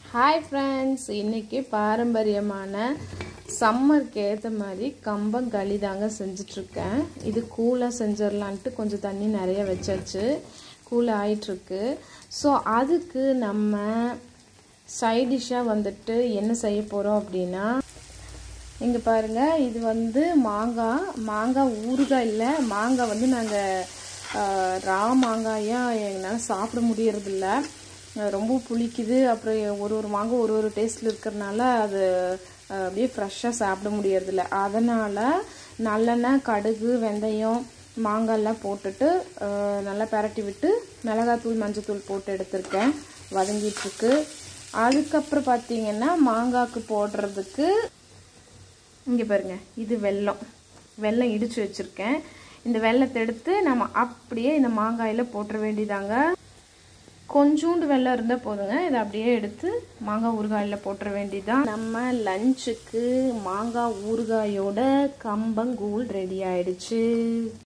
hi friends இன்னைக்கு பாரம்பரியமான சம்மருக்கு ஏற்ற மாதிரி கம்பங்களி தாங்க செஞ்சிட்ருக்கேன் இது கூலாக செஞ்சிடலான்ட்டு கொஞ்சம் தண்ணி நிறைய வச்சாச்சு கூல் ஆயிட்டுருக்கு ஸோ அதுக்கு நம்ம சைட் டிஷ்ஷாக வந்துட்டு என்ன செய்ய போகிறோம் அப்படின்னா இங்கே பாருங்கள் இது வந்து மாங்காய் மாங்காய் ஊறுகாய் இல்லை மாங்காய் வந்து நாங்கள் ரா மாங்காயாக எங்களால் சாப்பிட முடியறதில்ல ரொம்ப புளிக்குது அப்புறம் ஒரு ஒரு மாங்காய் ஒரு ஒரு டேஸ்ட்டில் இருக்கிறனால அது அப்படியே ஃப்ரெஷ்ஷாக சாப்பிட முடியறதில்ல அதனால் நல்லெண்ணெய் கடுகு வெந்தயம் மாங்காய்லாம் போட்டுட்டு நல்லா பரட்டி விட்டு மிளகாத்தூள் மஞ்சத்தூள் போட்டு எடுத்திருக்கேன் வதங்கிட்டுருக்கு அதுக்கப்புறம் பார்த்தீங்கன்னா மாங்காய்க்கு போடுறதுக்கு இங்கே பாருங்க இது வெல்லம் வெல்லம் இடித்து வச்சுருக்கேன் இந்த வெள்ளத்தை எடுத்து நம்ம அப்படியே இந்த மாங்காயில் போட்டுற வேண்டியதாங்க கொஞ்சோண்டு வெள்ளம் இருந்தால் போதுங்க இதை அப்படியே எடுத்து மாங்காய் ஊறுகாயில் போட்டுற வேண்டியதான் நம்ம லஞ்சுக்கு மாங்காய் ஊறுகாயோட கம்பங்கூழ் ரெடி ஆயிடுச்சு